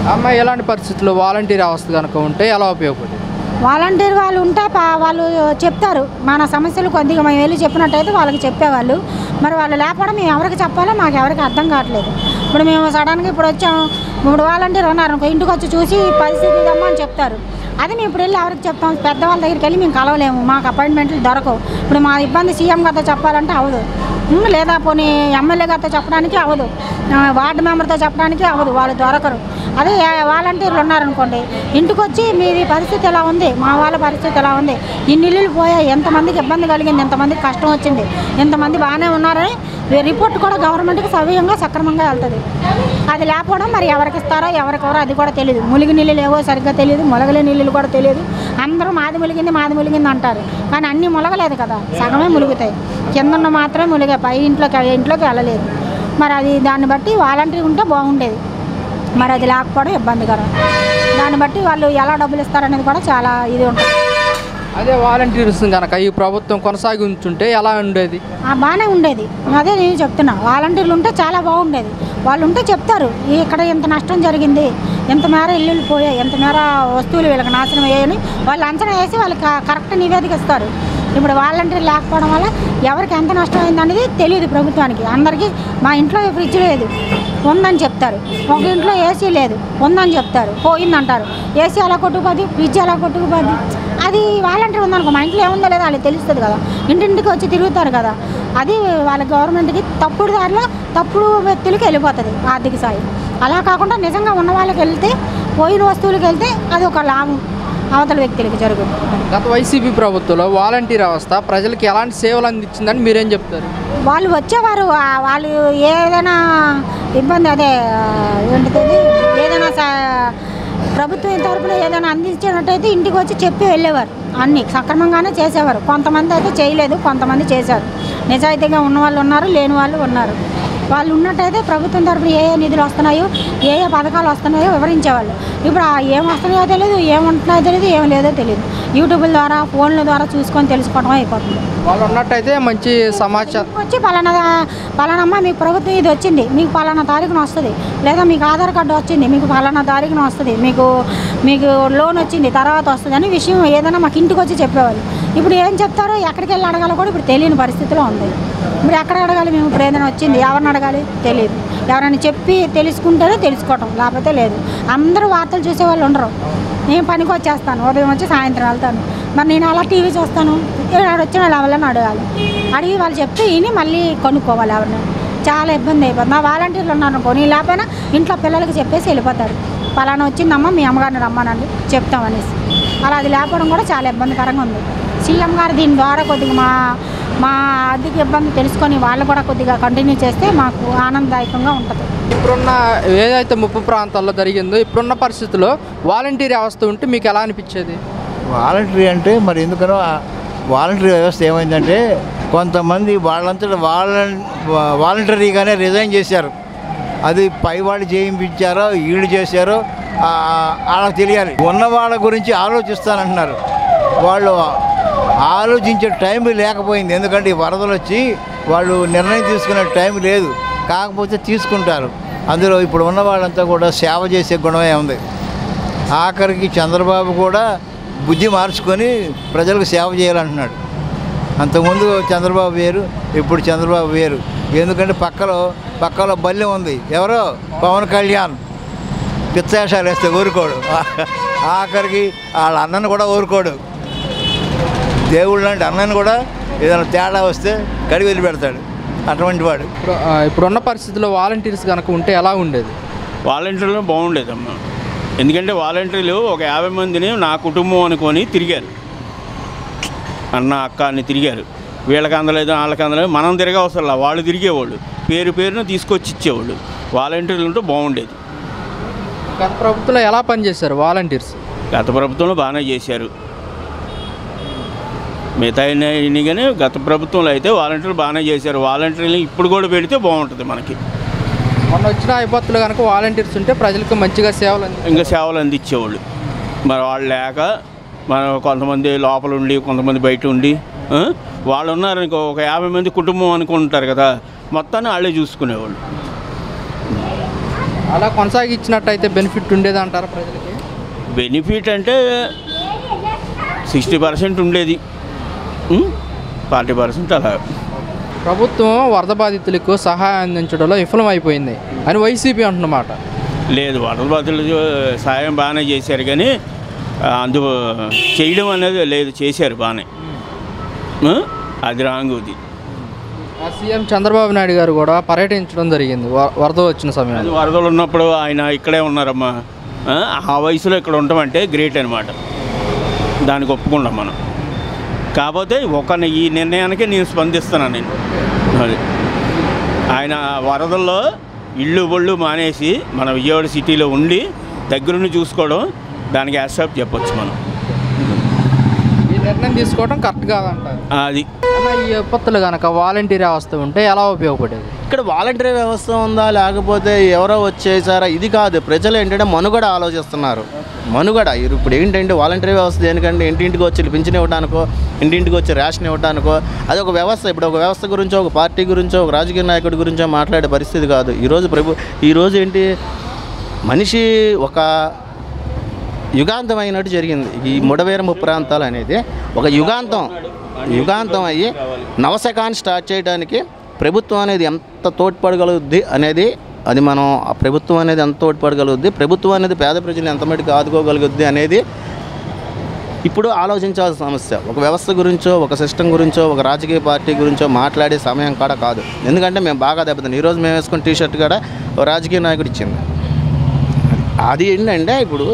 అమ్మ ఎలాంటి పరిస్థితుల్లో వాలంటీర్ వ్యవస్థ కనుక ఉంటే ఎలా ఉపయోగపడుతుంది వాలంటీర్ వాళ్ళు ఉంటే పా- వాళ్ళు చెప్తారు మన సమస్యలు కొద్దిగా మేము వెళ్ళి చెప్పినట్టయితే వాళ్ళకి చెప్పేవాళ్ళు మరి వాళ్ళు లేకపోవడం మేము ఎవరికి చెప్పాలో మాకు ఎవరికి అర్థం కావట్లేదు ఇప్పుడు మేము సడన్గా ఇప్పుడు వచ్చాం ఇప్పుడు వాలంటీర్ ఉన్నారు అనుకో ఇంటికి వచ్చి చూసి ఈ పరిస్థితి ఇదమ్మా అని చెప్తారు అది మేము ఇప్పుడు వెళ్ళి ఎవరికి చెప్తాం పెద్దవాళ్ళ దగ్గరికి వెళ్ళి మేము కలవలేము మాకు అపాయింట్మెంట్లు దొరకవు ఇప్పుడు మా ఇబ్బంది సీఎం గారితో చెప్పాలంటే అవదు ఉమ్, లేదా పోనీ ఎమ్మెల్యే గారితో చెప్పడానికి అవ్వదు ఆ, వార్డు మెంబర్తో చెప్పడానికి అవ్వదు వాళ్ళు దొరకరు అదే ఏ- వాలంటీర్లు ఉన్నారనుకోండి ఇంటికి వచ్చి మీది పరిస్థితి ఎలా ఉంది మా వాళ్ళ పరిస్థితి ఎలా ఉంది ఇన్ని ఇల్లులు పోయాయి ఎంతమందికి ఇబ్బంది కలిగింది ఎంతమందికి కష్టం వచ్చింది ఎంతమంది బాగానే ఉన్నారని రిపోర్ట్ కూడా గవర్నమెంట్కి సవ్యంగా సక్రమంగా వెళ్తుంది అది లేకపోవడం మరి ఎవరికి ఇస్తారో ఎవరికెవరో అది కూడా తెలియదు ములిగి నీళ్ళు లేవో సరిగ్గా తెలియదు మొలగలే నీళ్ళు కూడా తెలియదు అందరూ మాది ములిగింది మాది ములిగింది అంటారు కానీ అన్నీ ములగలేదు కదా సగమే ములుగుతాయి కిందన్న మాత్రమే ములిగాయి పై ఇంట్లోకి ఇంట్లోకి వెళ్ళలేదు మరి అది దాన్ని బట్టి వాలంటీర్ ఉంటే బాగుండేది మరి అది లేకపోవడం ఇబ్బందికరం దాన్ని బట్టి వాళ్ళు ఎలా డబ్బులు ఇస్తారనేది కూడా చాలా ఇది ఉంటుంది అదే వాలంటీర్స్ కనుక ఈ ప్రభుత్వం కొనసాగి ఉంచుంటే ఎలా ఉండేది ఆ, బాగానే ఉండేది అదే నేను చెప్తున్నా వాలంటీర్లు ఉంటే చాలా బాగుండేది వాళ్ళు ఉంటే చెప్తారు ఈ ఇక్కడ ఇంత నష్టం జరిగింది ఎంత మేర ఇల్లులు పోయాయి ఎంత మేర వస్తువులు వీళ్ళకి నాశనం అయ్యాయని వాళ్ళు అంచనా వేసి వాళ్ళకి క- కరెక్ట్ నివేదిక ఇస్తారు ఇప్పుడు వాలంటీర్ లేకపోవడం వల్ల ఎవరికి ఎంత నష్టం అయింది అనేది తెలియదు ప్రభుత్వానికి అందరికీ మా ఇంట్లో ఫ్రిడ్జ్ లేదు ఉందని చెప్తారు ఒక ఇంట్లో ఏసీ లేదు ఉందని చెప్తారు పోయిందంటారు ఏసీ అలా కొట్టుకుపోద్ది ఫ్రిడ్జ్ అలా కొట్టుకుపోద్ది అది వాలంటీర్ ఉందనుకో మా ఇంట్లో ఏముందో లేదో వాళ్ళకి తెలుస్తుంది కదా ఇంటింటికి వచ్చి తిరుగుతారు కదా అది వాళ్ళ గవర్నమెంట్కి తప్పుడు దారిలో తప్పుడు వ్యక్తులకి వెళ్ళిపోతుంది ఆర్థిక సాయం అలా కాకుండా నిజంగా ఉన్న వాళ్ళకి వెళ్తే పోయిన వస్తువులకు వెళ్తే అది ఒక లాభం అవతల వ్యక్తులకి జరుగుతుంది గత వైసీపీ ప్రభుత్వంలో వాలంటీర్ వ్యవస్థ ప్రజలకు ఎలాంటి సేవలు అందించిందని మీరేం చెప్తారు వాళ్ళు వచ్చేవారు ఆ వాళ్ళు ఏదైనా ఇబ్బంది అదే ఆ, ఏంటిది ఏదైనా సా- ప్రభుత్వం తరపున ఏదైనా అందించినట్టయితే ఇంటికి వచ్చి చెప్పి వెళ్ళేవారు అన్నీ సక్రమంగానే చేసేవారు కొంతమంది అయితే చేయలేదు కొంతమంది చేశారు నిజాయితీగా ఉన్న వాళ్ళు ఉన్నారు లేని వాళ్ళు ఉన్నారు వాళ్ళు ఉన్నట్టయితే ప్రభుత్వం తరపున ఏ ఏ నిధులు వస్తున్నాయో ఏ ఏ పథకాలు వస్తున్నాయో వివరించేవాళ్ళు ఇప్పుడు ఆ ఏం వస్తున్నాయో తెలియదు ఏం ఉంటున్నాయో తెలియదు ఏం లేదో తెలియదు యూట్యూబ్ల ద్వారా ఫోన్ల ద్వారా చూసుకొని తెలుసుకోవడం అయిపోతుంది వాళ్ళు ఉన్నట్టయితే మంచి సమాచారం వచ్చి పలానా పలానమ్మ మీకు ప్రభుత్వం ఇది వచ్చింది మీకు పలానా తారీఖున వస్తుంది లేదా మీకు ఆధార్ కార్డు వచ్చింది మీకు పలానా తారీఖున వస్తుంది మీకు మీకు లోన్ వచ్చింది తర్వాత వస్తుంది అని విషయం ఏదైనా మాకు ఇంటికి వచ్చి చెప్పేవాళ్ళు ఇప్పుడు ఏం చెప్తారో ఎక్కడికి వెళ్ళి అడగాలో కూడా ఇప్పుడు తెలియని పరిస్థితిలో ఉంది ఇప్పుడు ఎక్కడ అడగాలి మేము ఇప్పుడు ఏదైనా వచ్చింది ఎవరిని అడగాలి తెలియదు ఎవరైనా చెప్పి తెలుసుకుంటేనే తెలుసుకోవటం లేకపోతే లేదు అందరూ వార్తలు చూసే వాళ్ళు ఉండరు నేను పనికి వచ్చేస్తాను ఉదయం వచ్చి సాయంత్రం వెళ్తాను మరి నేను అలా టీవీ చూస్తాను ఇక్కడ వచ్చిన వాళ్ళు ఎవరైనా అడగాలి అడిగి వాళ్ళు చెప్తే విని మళ్ళీ కొనుక్కోవాలి ఎవరిని చాలా ఇబ్బంది అయిపోతుంది మా వాలంటీర్లు ఉన్నారు అనుకో నీ లేకపోయినా ఇంట్లో పిల్లలకి చెప్పేసి వెళ్ళిపోతారు పలానా వచ్చిందమ్మా మీ అమ్మగారిని రమ్మనండి చెప్తామనేసి అలా అది లేకపోవడం కూడా చాలా ఇబ్బందికరంగా ఉంది సీఎం గారు దీని ద్వారా కొద్దిగా మా మా ఆర్థిక ఇబ్బంది తెలుసుకొని వాళ్ళు కూడా కొద్దిగా కంటిన్యూ చేస్తే మాకు ఆనందదాయకంగా ఉంటుంది ఇప్పుడున్న ఏదైతే ముప్పు ప్రాంతాల్లో జరిగిందో ఇప్పుడున్న పరిస్థితుల్లో వాలంటీర్ వ్యవస్థ ఉంటే మీకు ఎలా అనిపించేది వాలంటరీ అంటే మరి ఎందుకనో ఆ వాలంటరీ వ్యవస్థ ఏమైందంటే కొంతమంది వాళ్ళంతటా వాళ్ళ వాలంటరీగానే రిజైన్ చేశారు అది పై వాళ్ళు చేయించారో వీళ్ళు చేశారో ఆ, వాళ్ళకి తెలియాలి ఉన్న వాళ్ళ గురించి ఆలోచిస్తానంటున్నారు వాళ్ళు ఆలోచించే టైం లేకపోయింది ఎందుకంటే ఈ వరదలు వచ్చి వాళ్ళు నిర్ణయం తీసుకునే టైం లేదు కాకపోతే తీసుకుంటారు అందులో ఇప్పుడు ఉన్న వాళ్ళంతా కూడా సేవ చేసే గుణమే ఉంది ఆఖరికి చంద్రబాబు కూడా బుద్ధి మార్చుకొని ప్రజలకు సేవ చేయాలంటున్నాడు అంతకుముందు చంద్రబాబు వేరు ఇప్పుడు చంద్రబాబు వేరు ఎందుకంటే పక్కలో పక్కలో బల్లి ఉంది ఎవరో పవన్ కళ్యాణ్ పిచ్చేషాలు వేస్తే ఊరుకోడు ఆఖరికి వాళ్ళ అన్నను కూడా ఊరుకోడు దేవుడు లాంటి అన్నను కూడా ఏదైనా తేడా వస్తే కడిగి వదిలిపెడతాడు అటువంటి వాడు ఇప్పుడు ఆ, ఇప్పుడున్న పరిస్థితుల్లో వాలంటీర్స్ కనుక ఉంటే ఎలా ఉండేది వాలంటీర్లు బాగుండేదమ్మా ఎందుకంటే వాలంటీర్లు ఒక యాభై మందిని నా కుటుంబం అనుకొని తిరిగారు అన్న అక్క అని తిరిగారు వీళ్ళకి అందలేదు వాళ్ళకి అందలేదు మనం తిరగ అవసరం లేదు వాళ్ళు తిరిగేవాళ్ళు పేరు పేరున తీసుకొచ్చి ఇచ్చేవాళ్ళు వాలంటీర్లు ఉంటే బాగుండేది గత ప్రభుత్వంలో ఎలా పనిచేశారు వాలంటీర్స్ గత ప్రభుత్వంలో బాగానే చేశారు మిగతా అయినా కానీ గత ప్రభుత్వంలో అయితే వాలంటీర్లు బాగానే చేశారు వాలంటీర్లు ఇప్పుడు కూడా పెడితే బాగుంటుంది మనకి మొన్న వచ్చిన విపత్తులు కనుక వాలంటీర్స్ ఉంటే ప్రజలకు మంచిగా సేవలు అంది ఇంకా సేవలు అందించేవాళ్ళు మరి వాళ్ళు లేక మన కొంతమంది లోపల ఉండి కొంతమంది బయట ఉండి ఆ? వాళ్ళు ఉన్నారు ఇంకో ఒక యాభై మంది కుటుంబం అనుకుంటారు కదా మొత్తాన్ని వాళ్ళే చూసుకునేవాళ్ళు అలా కొనసాగించినట్టయితే బెనిఫిట్ ఉండేది అంటారా ప్రజలకి బెనిఫిట్ అంటే సిక్స్టీ పర్సెంట్ ఉండేది ఫార్టీ పర్సెంట్ అలా ప్రభుత్వం వరద బాధితులకు సహాయం అందించడంలో విఫలమైపోయింది అని వైసీపీ అంటున్నమాట లేదు వరద బాధితులు సాయం బాగానే చేశారు కానీ ఆ, అందు చేయడం అనేది లేదు చేశారు బాగానే ఆ? అది రాంగ్ ఇది ఆ సీఎం చంద్రబాబు నాయుడు గారు కూడా పర్యటించడం జరిగింది వ- వరద వచ్చిన అది సమయంలో వరదలు ఉన్నప్పుడు ఆయన ఇక్కడే ఉన్నారమ్మా ఆ? ఆ వయసులో ఇక్కడ ఉండమంటే గ్రేట్ అనమాట దానికి ఒప్పుకున్నాం మనం కాకపోతే ఒక ఈ నిర్ణయానికి నేను స్పందిస్తున్నాను నేను అది ఆయన వరదల్లో ఇళ్ళు బొళ్ళు మానేసి మన విజయవాడ సిటీలో ఉండి దగ్గరుండి చూసుకోవడం దానికి యాక్సెప్ట్ చెప్పొచ్చు మనం ఈ నిర్ణయం తీసుకోవడం కరెక్ట్ కాదంటారు అది అన్న, ఈ విపత్తులు కనుక వాలంటీర్ వ్యవస్థ ఉంటే ఎలా ఉపయోగపడేది ఇక్కడ వాలంటరీ వ్యవస్థ ఉందా లేకపోతే ఎవరో వచ్చేసారా ఇది కాదు ప్రజలు ఏంటంటే మనుగడ ఆలోచిస్తున్నారు మనుగడ ఇరు- ఇప్పుడు ఏంటంటే వాలంటరీ వ్యవస్థ దేనికంటే ఇంటింటికి వచ్చి పింఛన్ ఇవ్వడానికో ఇంటింటికి వచ్చి రేషన్ ఇవ్వడానికో అది ఒక వ్యవస్థ ఇప్పుడు ఒక వ్యవస్థ గురించో ఒక పార్టీ గురించో ఒక రాజకీయ నాయకుడి గురించో మాట్లాడే పరిస్థితి కాదు ఈరోజు ప్రభు ఈరోజు ఏంటి మనిషి ఒక యుగాంతం అయినట్టు జరిగింది ఈ ముడవేరము ప్రాంతాలు అనేది ఒక యుగాంతం యుగాంతం అయ్యి నవశకాన్ని స్టార్ట్ చేయడానికి ప్రభుత్వం అనేది ఎంత తోడ్పడగలుగుద్ది అనేది అది మనం ఆ ప్రభుత్వం అనేది ఎంత తోడ్పడగలుగుద్ది ప్రభుత్వం అనేది పేద ప్రజలు ఎంత మటుకు ఆదుకోగలుగుద్ది అనేది ఇప్పుడు ఆలోచించాల్సిన సమస్య ఒక వ్యవస్థ గురించో ఒక సిస్టమ్ గురించో ఒక రాజకీయ పార్టీ గురించో మాట్లాడే సమయం కూడా కాదు ఎందుకంటే మేము బాగా దెబ్బతిన్నాం ఈరోజు మేము వేసుకున్న టీ షర్ట్ కూడా ఒక రాజకీయ నాయకుడు ఇచ్చింది అది ఏంటంటే ఇప్పుడు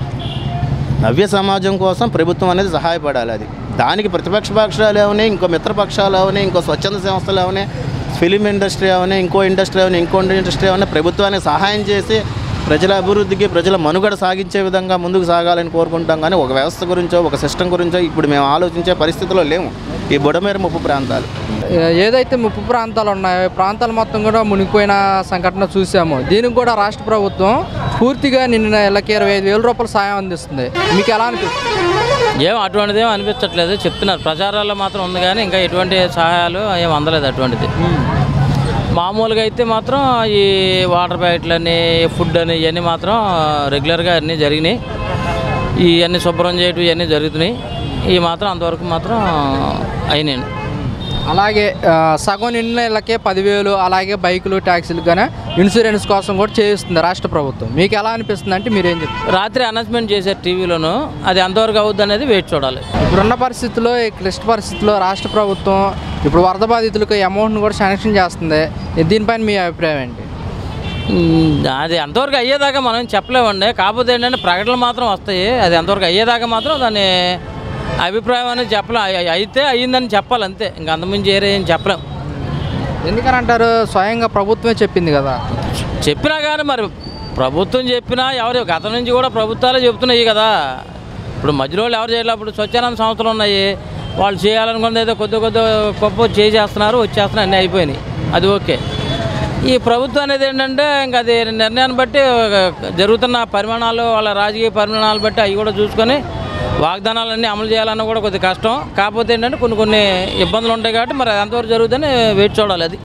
నవ్య సమాజం కోసం ప్రభుత్వం అనేది సహాయపడాలి అది దానికి ప్రతిపక్ష పక్షాలు అవని ఇంకో మిత్రపక్షాలు అవని ఇంకో స్వచ్ఛంద సంస్థలు అవని ఫిలిం ఇండస్ట్రీ అవని ఇంకో ఇండస్ట్రీ అవని ఇంకో ఇండస్ట్రీ అవని ప్రభుత్వానికి సహాయం చేసి ప్రజల అభివృద్ధికి ప్రజల మనుగడ సాగించే విధంగా ముందుకు సాగాలని కోరుకుంటాం కానీ ఒక వ్యవస్థ గురించో ఒక సిస్టమ్ గురించో ఇప్పుడు మేము ఆలోచించే పరిస్థితిలో లేము ఈ బుడమేర ముప్పు ప్రాంతాలు ఏ- ఏదైతే ముప్పు ప్రాంతాలు ఉన్నాయో ఈ ప్రాంతాలు మొత్తం కూడా మునిగిపోయిన సంఘటన చూసాము దీనికి కూడా రాష్ట్ర ప్రభుత్వం పూర్తిగా నిన్న నెలకి ఇరవై ఐదు వేల రూపాయల సాయం అందిస్తుంది మీకు ఎలా అనిపిస్తుంది ఏం అటువంటిది ఏం అనిపించట్లేదు చెప్తున్నారు ప్రచారాల్లో మాత్రం ఉంది కానీ ఇంకా ఎటువంటి సహాయాలు ఏం అందలేదు అటువంటిది మామూలుగా అయితే మాత్రం ఈ వాటర్ ప్యాకెట్లని ఫుడ్ అని ఇవన్నీ మాత్రం రెగ్యులర్గా అన్నీ జరిగినాయి ఇవన్నీ శుభ్రం చేయటం ఇవన్నీ జరుగుతున్నాయి ఇవి మాత్రం అంతవరకు మాత్రం అయినాయి అలాగే ఆ, సగం నిన్న ఇళ్ళకే పదివేలు అలాగే బైకులు ట్యాక్సీలు కానీ ఇన్సూరెన్స్ కోసం కూడా చేయిస్తుంది రాష్ట్ర ప్రభుత్వం మీకు ఎలా అనిపిస్తుంది అంటే మీరేం చెప్తారు రాత్రి అనౌన్స్మెంట్ చేశారు టీవీలోను అది ఎంతవరకు అవుద్ది అనేది వెయిట్ చూడాలి ఇప్పుడున్న పరిస్థితుల్లో ఈ క్లిష్ట పరిస్థితుల్లో రాష్ట్ర ప్రభుత్వం ఇప్పుడు వరద బాధితులకు అమౌంట్ని కూడా శాంక్షన్ చేస్తుంది దీనిపైన మీ అభిప్రాయం ఏంటి మ్, అది ఎంతవరకు అయ్యేదాకా మనం చెప్పలేమండి కాకపోతే ఏంటంటే ప్రకటనలు మాత్రం వస్తాయి అది ఎంతవరకు అయ్యేదాకా మాత్రం దాని అభిప్రాయం అనేది చెప్పలేం అయి- అయితే అయ్యిందని చెప్పాలి అంతే ఇంకా అంతకుమించి ఏరే ఏం చెప్పలేం ఎందుకని అంటారు స్వయంగా ప్రభుత్వమే చెప్పింది కదా చెప్పినా కానీ మరి ప్రభుత్వం చెప్పినా ఎవరు గతం నుంచి కూడా ప్రభుత్వాలే చెప్తున్నాయి కదా ఇప్పుడు మధ్యలో వాళ్ళు ఎవరు చేయలేదు ఇప్పుడు స్వచ్ఛానంద సంస్థలు ఉన్నాయి వాళ్ళు చేయాలనుకున్నది ఏదో కొద్ది కొద్ది గొప్ప చేసేస్తున్నారు వచ్చేస్తున్నారు అన్నీ అయిపోయినాయి అది ఓకే ఈ ప్రభుత్వం అనేది ఏంటంటే ఇంకా అది నిర్ణయాన్ని బట్టి జరుగుతున్న పరిమాణాలు వాళ్ళ రాజకీయ పరిమాణాలు బట్టి అవి కూడా చూసుకొని వాగ్దానాలన్నీ అమలు చేయాలన్నా కూడా కొద్ది కష్టం కాకపోతే ఏంటంటే కొన్ని కొన్ని ఇబ్బందులు ఉంటాయి కాబట్టి మరి అది ఎంతవరకు జరుగుతుందని వెయిట్ చూడాలి అది